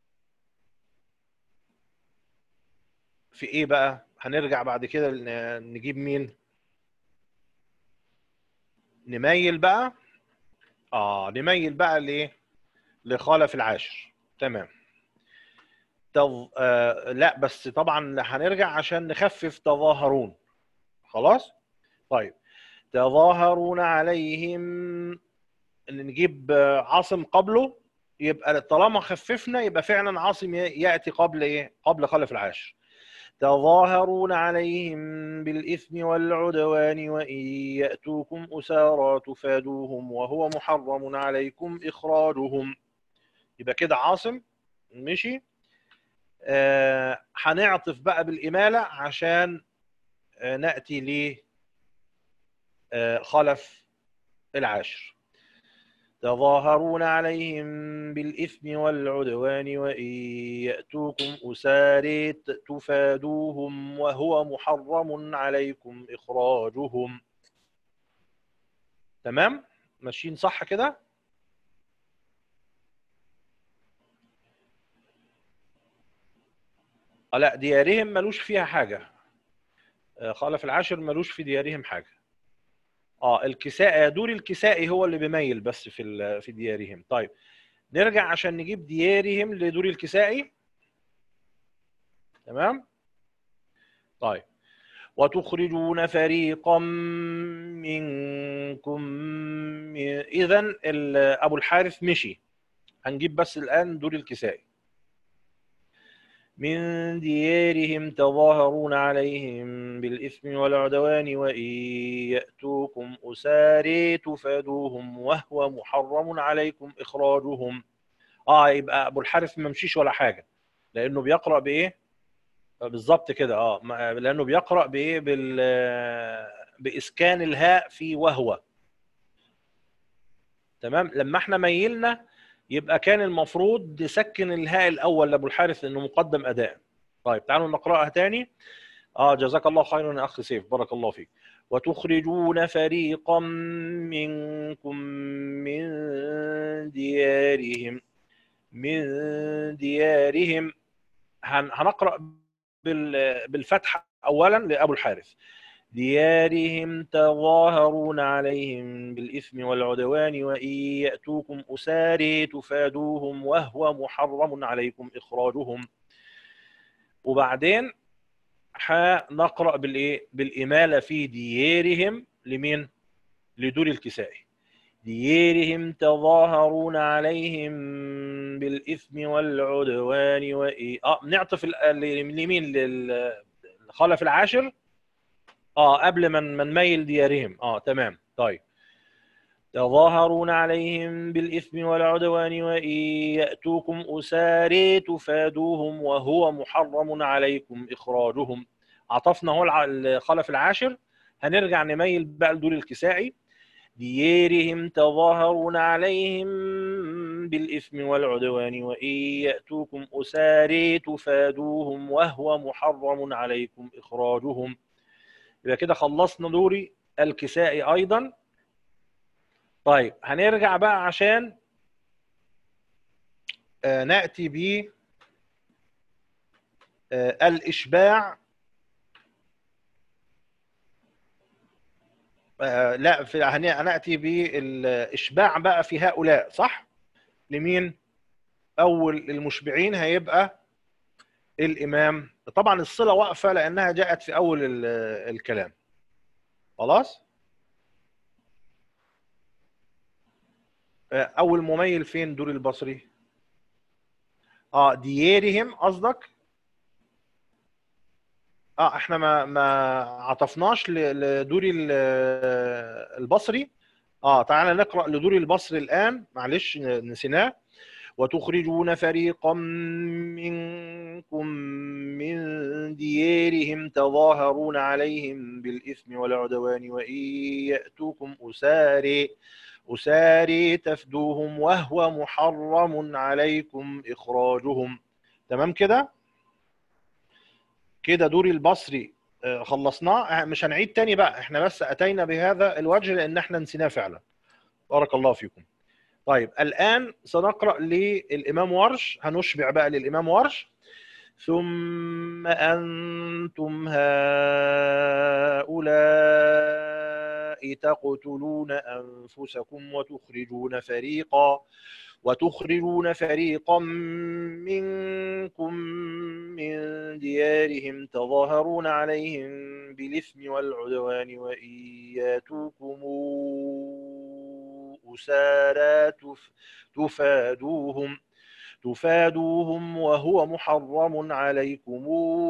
في ايه بقى هنرجع بعد كده نجيب مين نميل بقى اه نميل بقى لايه لخالف العاشر تمام تظ... آه لا بس طبعا هنرجع عشان نخفف تظاهرون خلاص طيب تظاهرون عليهم نجيب عاصم قبله يبقى طالما خففنا يبقى فعلا عاصم ياتي قبل ايه قبل خلف العاشر تظاهرون عليهم بالإثم والعدوان وإن يأتوكم أسارى تفادوهم وهو محرم عليكم إخراجهم يبقى كده عاصم مشي آه هنعطف بقى بالإمالة عشان آه نأتي ل آه خلف العاشر تظاهرون عليهم بالإثم والعدوان وإن يأتوكم أساري تفادوهم وهو محرم عليكم إخراجهم تمام ماشيين صح كده لا ديارهم ملوش فيها حاجة خلف العاشر ملوش في ديارهم حاجة اه الكساء دور الكسائي هو اللي بيميل بس في في ديارهم طيب نرجع عشان نجيب ديارهم لدور الكسائي تمام طيب وتخرجون فريقا منكم من... اذا ابو الحارث مشي هنجيب بس الان دور الكسائي من ديارهم تظاهرون عليهم بالإثم والعدوان وإن يأتوكم أساري تفادوهم وهو محرم عليكم إخراجهم آه يبقى أبو الحارث ما مشيش ولا حاجة لأنه بيقرأ بإيه؟ بالظبط كده اه لأنه بيقرأ بإيه؟ بال بإسكان الهاء في وهو تمام لما احنا ميلنا يبقى كان المفروض نسكن الهاء الاول لابو الحارث لانه مقدم اداء طيب تعالوا نقراها تاني اه جزاك الله خيرا يا اخ سيف بارك الله فيك وتخرجون فريقا منكم من ديارهم من ديارهم هنقرا بالفتحه اولا لابو الحارث ديارهم تظاهرون عليهم بالإثم والعدوان وإن يأتوكم أساري تفادوهم وهو محرم عليكم إخراجهم وبعدين هنقرأ بالإيه؟ بالإمالة في ديارهم لمين؟ لدور الكسائي ديارهم تظاهرون عليهم بالإثم والعدوان وإيه اه نعطف ال- ال- اليمين للخلف العاشر اه قبل ما ما نميل ديارهم اه تمام طيب تظاهرون عليهم بالإثم والعدوان وإن يأتوكم أساري تفادوهم وهو محرم عليكم إخراجهم عطفنا هو الع- الخلف العاشر هنرجع نميل بقى لدول الكسائي ديارهم تظاهرون عليهم بالإثم والعدوان وإن يأتوكم أساري تفادوهم وهو محرم عليكم إخراجهم يبقى كده خلصنا دوري الكسائي أيضا طيب هنرجع بقى عشان آه، نأتي ب آه، الإشباع آه، لا في هن- هنأتي بالإشباع بقى في هؤلاء صح؟ لمين؟ أول المشبعين هيبقى الإمام طبعا الصلة واقفة لأنها جاءت في أول ال- الكلام خلاص؟ آه، أول مميل فين دور البصري؟ اه ديارهم قصدك؟ اه احنا ما ما عطفناش ل- لدوري ال- البصري اه تعالى نقرا لدوري البصري الان معلش ن- نسيناه وتخرجون فريقا منكم من ديارهم تظاهرون عليهم بالإثم والعدوان وإن يأتوكم أساري أساري تفدوهم وهو محرم عليكم إخراجهم تمام كده كده دوري البصري آه، خلصناه آه، مش هنعيد تاني بقى احنا بس أتينا بهذا الوجه لأن احنا نسيناه فعلا بارك الله فيكم طيب الآن سنقرأ للإمام ورش هنشبع بقى للإمام ورش ثم أنتم هؤلاء تقتلون أنفسكم وتخرجون فريقا وتخرجون فريقا منكم من ديارهم تظاهرون عليهم بالإثم والعدوان وإن ياتوكم أسارى تف- تفادوهم تفادوهم وهو محرم عليكم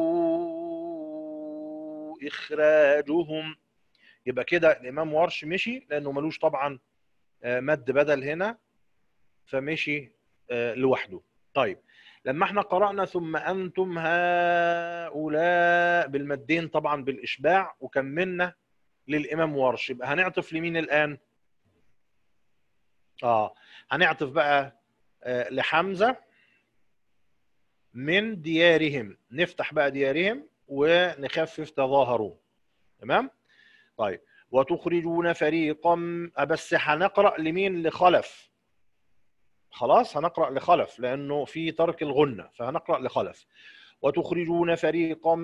إخراجهم يبقى كده الإمام ورش مشي لأنه ملوش طبعا آه، مد بدل هنا فمشي آه، لوحده طيب لما احنا قرأنا ثم أنتم هؤلاء بالمدين طبعا بالإشباع وكملنا للإمام ورش يبقى هنعطف لمين الآن؟ اه هنعطف بقى آه، لحمزة من ديارهم نفتح بقى ديارهم ونخفف تظاهروا تمام طيب وتخرجون فريقا آه، بس هنقرأ لمين لخلف خلاص هنقرأ لخلف لأنه في ترك الغنة فهنقرأ لخلف وتخرجون فريقا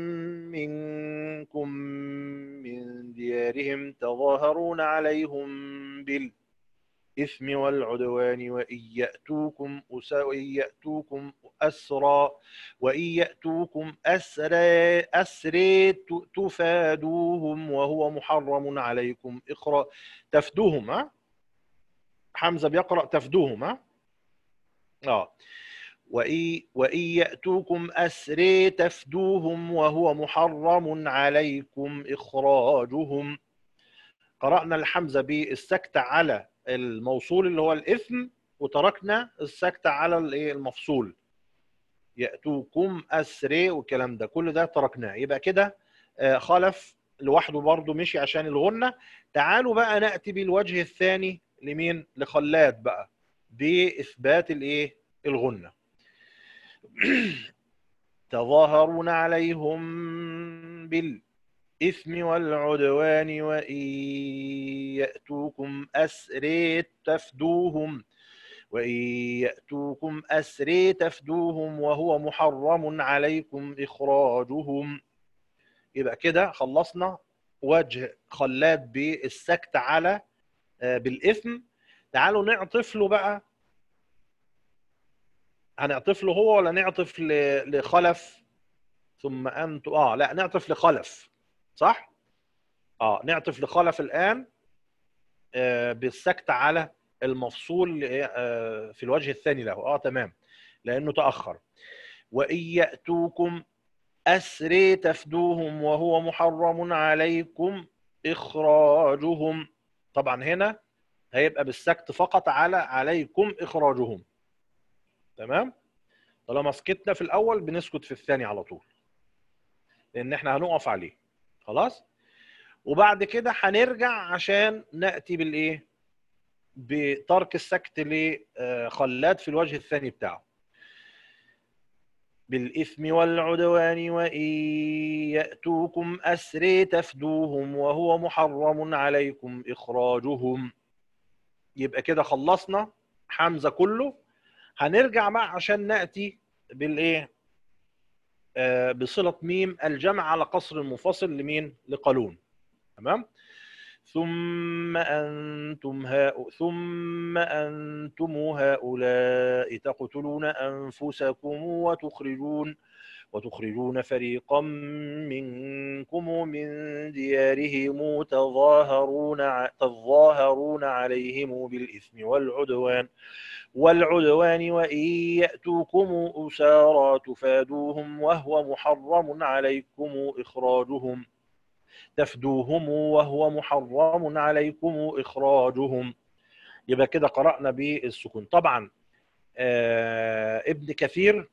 منكم من ديارهم تظاهرون عليهم بالإثم والعدوان وإن يأتوكم أسا وإن يأتوكم أسرى وإن يأتوكم أسرى أسرى ت- تفادوهم وهو محرم عليكم إخرى تفدوهم ها حمزة بيقرأ تفدوهم ها اه وإن وإن يأتوكم أسري تفدوهم وهو محرم عليكم إخراجهم قرأنا الحمزة بالسكت على الموصول اللي هو الإثم وتركنا السكت على الإيه المفصول يأتوكم أسري والكلام ده كل ده تركناه يبقى كده آه، خلف لوحده برضه مشي عشان الغنة تعالوا بقى نأتي بالوجه الثاني لمين لخلاد بقى بإثبات الإيه الغنة تظاهرون عليهم بالإثم والعدوان وإن يأتوكم أسري تفدوهم وإن يأتوكم أسري تفدوهم وهو محرم عليكم إخراجهم يبقى كده خلصنا وجه خلاد بالسكت على آه، بالإثم تعالوا نعطف له بقى هنعطف له هو ولا نعطف ل- لخلف ثم انتم اه لا نعطف لخلف صح اه نعطف لخلف الان آه، بالسكت على المفصول آه، في الوجه الثاني له اه تمام لانه تاخر وان ياتوكم اسري تفدوهم وهو محرم عليكم اخراجهم طبعا هنا هيبقى بالسكت فقط على عليكم اخراجهم تمام طالما سكتنا في الاول بنسكت في الثاني على طول لان احنا هنقف عليه خلاص وبعد كده هنرجع عشان ناتي بالايه بترك السكت لخلاد في الوجه الثاني بتاعه بالإثم والعدوان وإن يأتوكم أسري تفدوهم وهو محرم عليكم إخراجهم يبقى كده خلصنا حمزة كله هنرجع بقى عشان نأتي بالإيه آه بصلة ميم الجمع على قصر المنفصل لمين لقالون تمام ثم أنتم هؤلاء ثم أنتم هؤلاء تقتلون أنفسكم وتخرجون وتخرجون فريقا منكم من ديارهم تظاهرون تظاهرون عليهم بالإثم والعدوان والعدوان وإن يأتوكم أسارى تفادوهم وهو محرم عليكم إخراجهم تفدوهم وهو محرم عليكم إخراجهم يبقى كده قرأنا بالسكون طبعا آه ابن كثير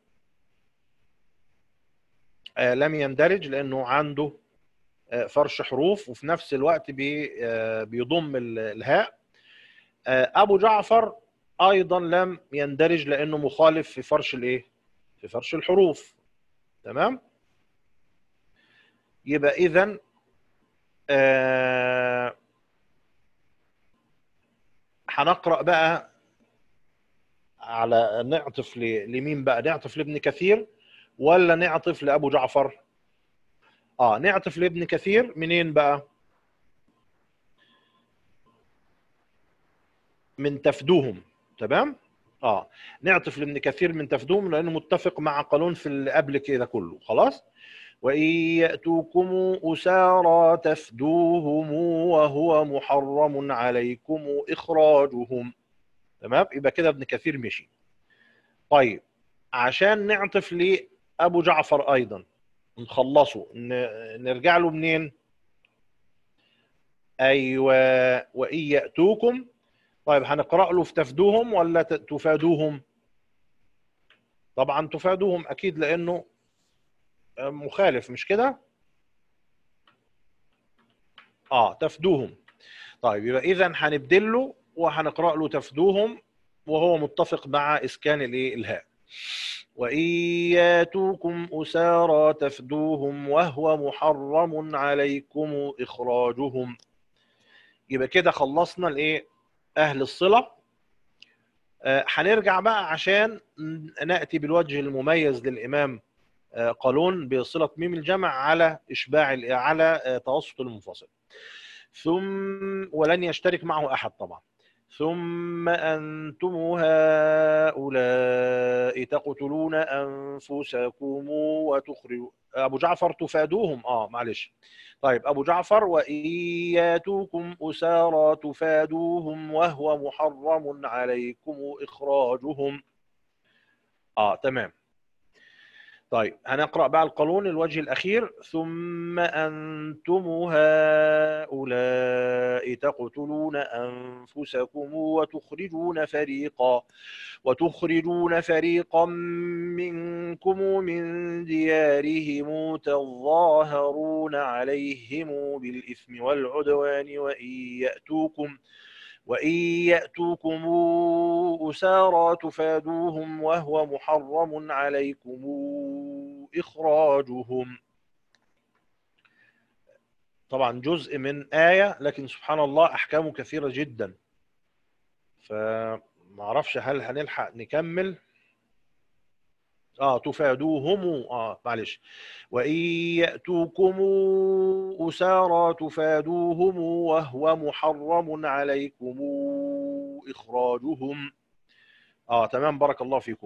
آه لم يندرج لأنه عنده آه فرش حروف وفي نفس الوقت بي آه بيضم الهاء آه أبو جعفر أيضا لم يندرج لأنه مخالف في فرش الإيه؟ في فرش الحروف تمام؟ يبقى إذا آه هنقرا بقى على نعطف لمين بقى نعطف لابن كثير ولا نعطف لابو جعفر اه نعطف لابن كثير منين بقى من تفدوهم تمام اه نعطف لابن كثير من تفدوهم لانه متفق مع قانون في اللي قبل كده كله خلاص وإن يأتوكم أسارى تفدوهم وهو محرم عليكم إخراجهم تمام يبقى كده ابن كثير مشي طيب عشان نعطف لأبو جعفر أيضا نخلصه نرجع له منين أيوة وإن يأتوكم طيب هنقرأ له في تفدوهم ولا تفادوهم طبعا تفادوهم أكيد لأنه مخالف مش كده اه تفدوهم طيب يبقى اذا هنبدل له وهنقرا له تفدوهم وهو متفق مع اسكان الايه الهاء وان ياتوكم اسارى تفدوهم وهو محرم عليكم اخراجهم يبقى كده خلصنا الايه اهل الصله آه هنرجع بقى عشان ناتي بالوجه المميز للامام قانون بصله ميم الجمع على اشباع على توسط المنفصل ثم ولن يشترك معه احد طبعا ثم انتم هؤلاء تقتلون انفسكم وتخرجون ابو جعفر تفادوهم اه معلش طيب ابو جعفر وان ياتوكم اسارى تفادوهم وهو محرم عليكم اخراجهم اه تمام طيب هنقرأ بقى القانون الوجه الأخير ثم أنتم هؤلاء تقتلون أنفسكم وتخرجون فريقا وتخرجون فريقا منكم من ديارهم تظاهرون عليهم بالإثم والعدوان وإن يأتوكم وإن يأتوكم أسارى تفادوهم وهو محرم عليكم إخراجهم طبعا جزء من آية لكن سبحان الله أحكامه كثيرة جدا فمعرفش هل هنلحق نكمل اه تفادوهم اه معلش وان ياتوكم اسارى تفادوهم وهو محرم عليكم اخراجهم اه تمام بارك الله فيكم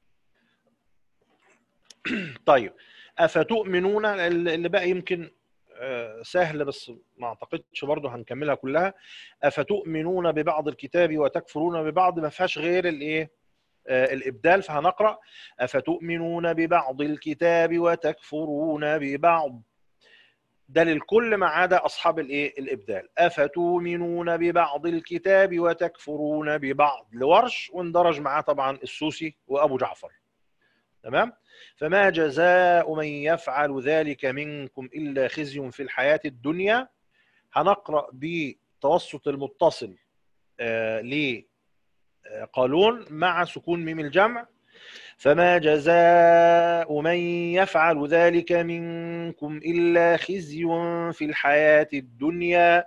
طيب افتؤمنون اللي بقى يمكن آه، سهل بس ما اعتقدش برضه هنكملها كلها افتؤمنون ببعض الكتاب وتكفرون ببعض ما فيهاش غير الايه آه، الابدال فهنقرا افتؤمنون ببعض الكتاب وتكفرون ببعض ده للكل ما عدا اصحاب الايه الابدال افتؤمنون ببعض الكتاب وتكفرون ببعض لورش واندرج معاه طبعا السوسي وابو جعفر تمام فما جزاء من يفعل ذلك منكم الا خزي في الحياه الدنيا هنقرا بتوسط المتصل آه لقالون مع سكون ميم الجمع فما جزاء من يفعل ذلك منكم إلا خزي في الحياة الدنيا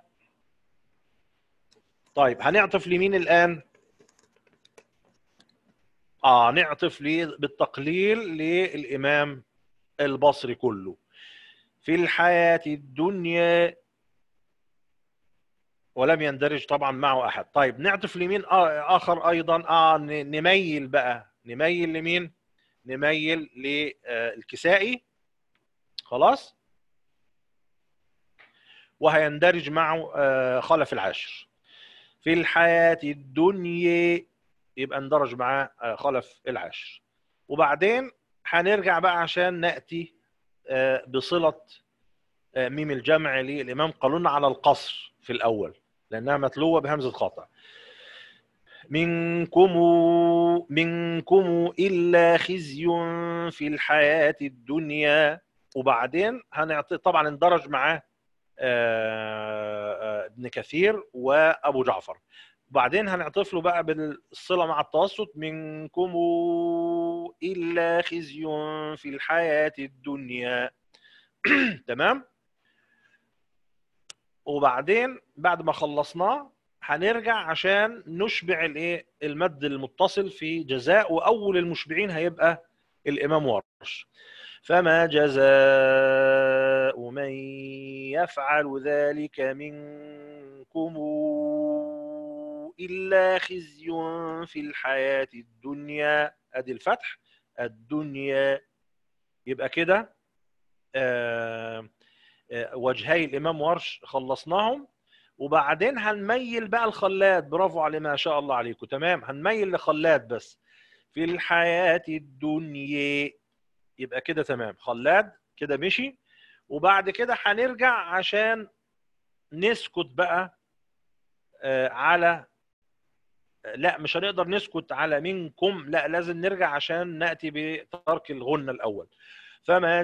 طيب هنعطف لمين الآن آه نعطف لي بالتقليل للإمام البصري كله في الحياة الدنيا ولم يندرج طبعا معه أحد طيب نعطف لمين آخر أيضا آه نميل بقى نميل لمين نميل للكسائي خلاص وهيندرج معه آه، خلف العاشر في الحياة الدنيا يبقى اندرج معاه آه، خلف العاشر وبعدين هنرجع بقى عشان نأتي آه، بصلة ميم الجمع للإمام قالون على القصر في الأول لأنها متلوة بهمزة خاطئ منكم منكم إلا خزي في الحياة الدنيا وبعدين هنعطي طبعا اندرج معاه آه، آه، ابن كثير وابو جعفر وبعدين هنعطف له بقى بالصله مع التوسط منكم الا خزي في الحياه الدنيا تمام وبعدين بعد ما خلصناه هنرجع عشان نشبع الايه المد المتصل في جزاء واول المشبعين هيبقى الامام ورش فما جزاء من يفعل ذلك منكم الا خزي في الحياه الدنيا ادي الفتح الدنيا يبقى كده آه، آه، وجهي الامام ورش خلصناهم وبعدين هنميل بقى الخلاد برافو عليه ما شاء الله عليكم تمام هنميل لخلاد بس في الحياة الدنيا يبقى كده تمام خلاد كده مشي وبعد كده هنرجع عشان نسكت بقى آه على لا مش هنقدر نسكت على منكم لا لازم نرجع عشان نأتي بترك الغنة الأول فما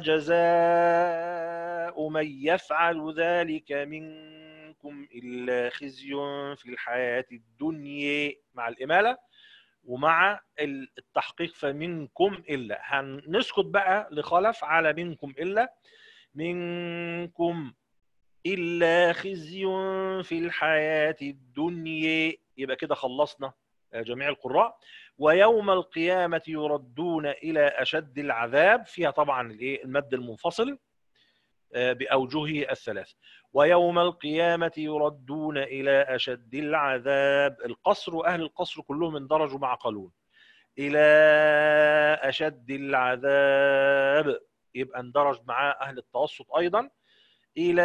جزاء من يفعل ذلك منكم منكم إلا خزي في الحياة الدنيا مع الإمالة ومع التحقيق فمنكم إلا هنسكت بقى لخلف على منكم إلا منكم إلا خزي في الحياة الدنيا يبقى كده خلصنا جميع القراء ويوم القيامة يردون إلى أشد العذاب فيها طبعا المد المنفصل آه، بأوجهه الثلاث ويوم القيامة يردون إلى أشد العذاب القصر أهل القصر كلهم اندرجوا مع قالون إلى أشد العذاب يبقى اندرج معاه أهل التوسط أيضا إلى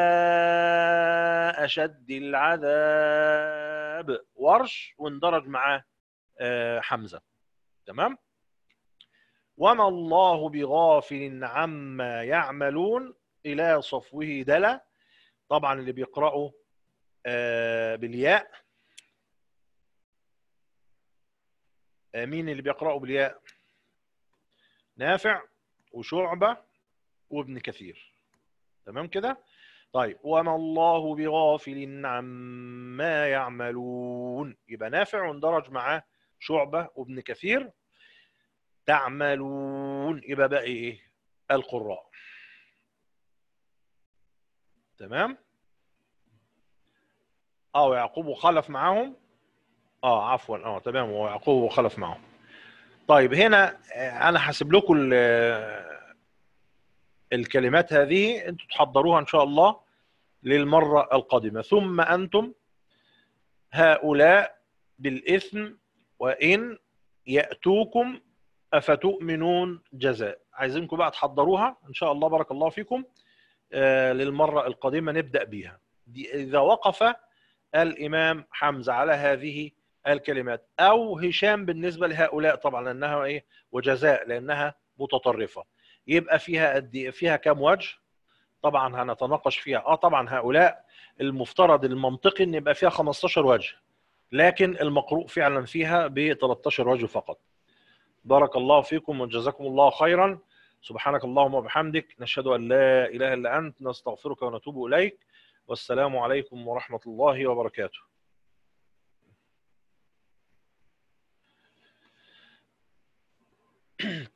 أشد العذاب ورش واندرج معاه آه، حمزة تمام وما الله بغافل عما يعملون إلى صفوه دلا طبعا اللي بيقرأوا آه، بالياء آه، مين اللي بيقرأوا بالياء نافع وشعبة وابن كثير تمام كده طيب وما الله بغافل عما يعملون يبقى نافع واندرج معاه شعبة وابن كثير تعملون يبقى بقى ايه القراء تمام اه ويعقوب وخلف معاهم اه عفوا اه تمام ويعقوب وخلف معاهم طيب هنا آه، انا هسيب لكم آه، الكلمات هذه انتم تحضروها ان شاء الله للمره القادمه ثم انتم هؤلاء بالاثم وان ياتوكم افتؤمنون جزاء عايزينكم بقى تحضروها ان شاء الله بارك الله فيكم آه، للمرة القادمة نبدأ بيها دي إذا وقف الإمام حمزة على هذه الكلمات أو هشام بالنسبة لهؤلاء طبعا لأنها إيه وجزاء لأنها متطرفة يبقى فيها قد فيها كام وجه طبعا هنتناقش فيها اه طبعا هؤلاء المفترض المنطقي ان يبقى فيها 15 وجه لكن المقروء فعلا فيها ب 13 وجه فقط بارك الله فيكم وجزاكم الله خيرا سبحانك اللهم وبحمدك نشهد ان لا اله الا انت نستغفرك ونتوب اليك والسلام عليكم ورحمه الله وبركاته